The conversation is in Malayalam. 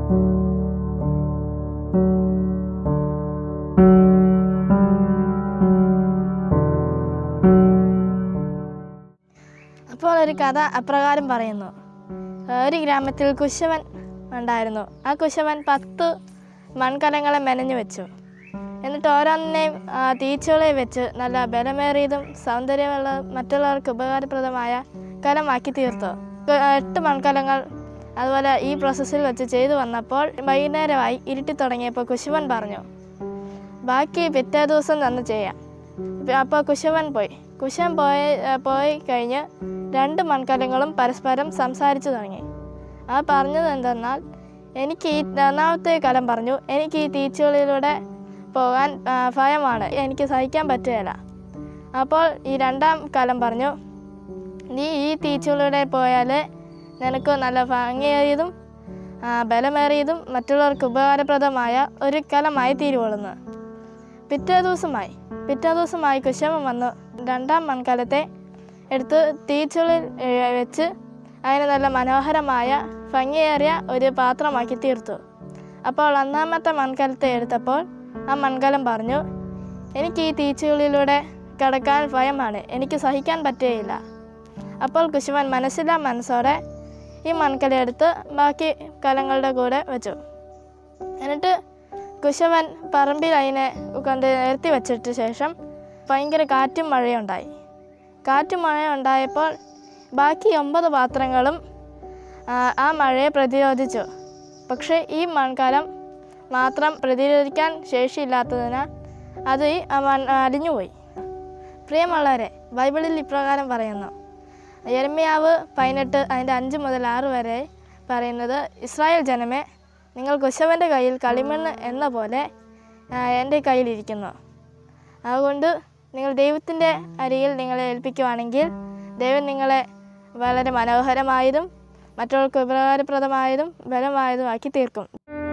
അപ്പോൾ ഒരു കഥ അപ്രകാരം പറയുന്നു ഒരു ഗ്രാമത്തിൽ കുശവൻ ഉണ്ടായിരുന്നു ആ കുശവൻ പത്ത് മൺകലങ്ങളെ മെനഞ്ഞു വെച്ചു എന്നിട്ട് ഓരോന്നിനെയും ആ, തീച്ചുളെ വെച്ച് നല്ല ബലമേറിയതും സൗന്ദര്യമുള്ള മറ്റുള്ളവർക്ക് ഉപകാരപ്രദമായ കലമാക്കി തീർത്തു ക- എട്ട് മൺകലങ്ങൾ അതുപോലെ ഈ പ്രോസസ്സിൽ വെച്ച് ചെയ്തു വന്നപ്പോൾ വൈകുന്നേരമായി ഇരുട്ടി തുടങ്ങിയപ്പോൾ കുശവൻ പറഞ്ഞു ബാക്കി പിറ്റേ ദിവസം തന്ന് ചെയ്യാം അപ്പോൾ കുശവൻ പോയി കുശവൻ പോയി പോയി കഴിഞ്ഞ് രണ്ട് മൺകലങ്ങളും പരസ്പരം സംസാരിച്ചു തുടങ്ങി ആ പറഞ്ഞത് എന്തെന്നാൽ എനിക്ക് ഈ ഒന്നാമത്തെ കലം പറഞ്ഞു എനിക്ക് ഈ തീച്ചുള്ളിലൂടെ പോകാൻ ആ, ഭയമാണ് എനിക്ക് സഹിക്കാൻ പറ്റുകയില്ല അപ്പോൾ ഈ രണ്ടാം കലം പറഞ്ഞു നീ ഈ തീച്ചുള്ളിലൂടെ പോയാൽ നിനക്ക് നല്ല ഭംഗിയേറിയതും ആ, ബലമേറിയതും മറ്റുള്ളവർക്ക് ഉപകാരപ്രദമായ ഒരു കലമായി തീരുവോളുന്നു പിറ്റേ ദിവസമായി പിറ്റേ ദിവസമായി കുശവൻ വന്നു രണ്ടാം മൺകലത്തെ എടുത്ത് തീച്ചുള്ളിൽ ഏ, വെച്ച് അതിന് നല്ല മനോഹരമായ ഭംഗിയേറിയ ഒരു പാത്രമാക്കി തീർത്തു അപ്പോൾ ഒന്നാമത്തെ മൺകലത്തെ എടുത്തപ്പോൾ ആ മൺകലം പറഞ്ഞു എനിക്ക് ഈ തീച്ചുള്ളിലൂടെ കടക്കാൻ ഭയമാണ് എനിക്ക് സഹിക്കാൻ പറ്റുകയില്ല അപ്പോൾ കുശവൻ മനസ്സിലാ മനസ്സോടെ ഈ മൺകല എടുത്ത് ബാക്കി കലങ്ങളുടെ കൂടെ വെച്ചു എന്നിട്ട് കുശവൻ പറമ്പിൽ അതിനെ കൊണ്ട് നിർത്തി വെച്ചിട്ട് ശേഷം ഭയങ്കര കാറ്റും മഴയും ഉണ്ടായി കാറ്റും മഴയും ഉണ്ടായപ്പോൾ ബാക്കി ഒമ്പത് പാത്രങ്ങളും ആ, ആ മഴയെ പ്രതിരോധിച്ചു പക്ഷേ ഈ മൺകാലം മാത്രം പ്രതിരോധിക്കാൻ ശേഷിയില്ലാത്തതിനാൽ അത് ഈ മൺ അലിഞ്ഞുപോയി പ്രിയമുള്ളവരെ ബൈബിളിൽ ഇപ്രകാരം പറയുന്നു യെരമ്യാവ് പതിനെട്ട് അതിൻ്റെ അഞ്ച് മുതൽ ആറ് വരെ പറയുന്നത് ഇസ്രായേൽ ജനമേ നിങ്ങൾ കുശവൻ്റെ കയ്യിൽ കളിമണ്ണ് എന്ന പോലെ ആ, എൻ്റെ കയ്യിലിരിക്കുന്നു അതുകൊണ്ട് നിങ്ങൾ ദൈവത്തിൻ്റെ അരികിൽ നിങ്ങളെ ഏൽപ്പിക്കുവാണെങ്കിൽ ദൈവം നിങ്ങളെ വളരെ മനോഹരമായതും മറ്റുള്ളവർക്ക് ഉപകാരപ്രദമായതും ബലമായതും ആക്കി തീർക്കും